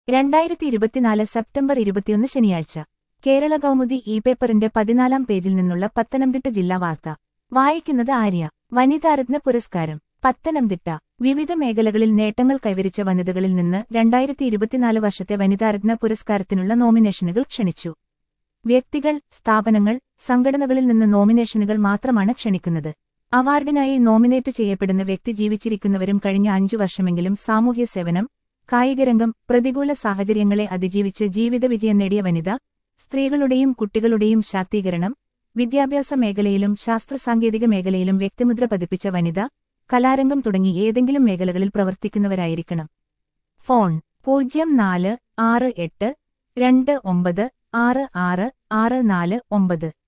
രണ്ടായിരത്തി ഇരുപത്തിനാല് സെപ്റ്റംബർ ഇരുപത്തിയൊന്ന് ശനിയാഴ്ച കേരള കൗമുദി ഇ പേപ്പറിന്റെ പതിനാലാം പേജിൽ നിന്നുള്ള പത്തനംതിട്ട ജില്ലാ വാർത്ത വായിക്കുന്നത് ആര്യ വനിതാരത്ന പുരസ്കാരം പത്തനംതിട്ട വിവിധ മേഖലകളിൽ നേട്ടങ്ങൾ കൈവരിച്ച വനിതകളിൽ നിന്ന് രണ്ടായിരത്തി ഇരുപത്തിനാല് വർഷത്തെ വനിതാരത്ന പുരസ്കാരത്തിനുള്ള നോമിനേഷനുകൾ ക്ഷണിച്ചു വ്യക്തികൾ സ്ഥാപനങ്ങൾ സംഘടനകളിൽ നിന്ന് നോമിനേഷനുകൾ മാത്രമാണ് ക്ഷണിക്കുന്നത് അവാർഡിനായി നോമിനേറ്റ് ചെയ്യപ്പെടുന്ന വ്യക്തി ജീവിച്ചിരിക്കുന്നവരും കഴിഞ്ഞ അഞ്ചു വർഷമെങ്കിലും സാമൂഹ്യ സേവനം കായികരംഗം പ്രതികൂല സാഹചര്യങ്ങളെ അതിജീവിച്ച് ജീവിത വിജയം നേടിയ വനിത സ്ത്രീകളുടെയും കുട്ടികളുടെയും ശാക്തീകരണം വിദ്യാഭ്യാസ മേഖലയിലും ശാസ്ത്ര സാങ്കേതിക മേഖലയിലും വ്യക്തിമുദ്ര പതിപ്പിച്ച വനിത കലാരംഗം തുടങ്ങി ഏതെങ്കിലും മേഖലകളിൽ പ്രവർത്തിക്കുന്നവരായിരിക്കണം ഫോൺ പൂജ്യം നാല് ആറ് എട്ട് രണ്ട് ഒമ്പത് ആറ് ആറ് ആറ് നാല് ഒമ്പത്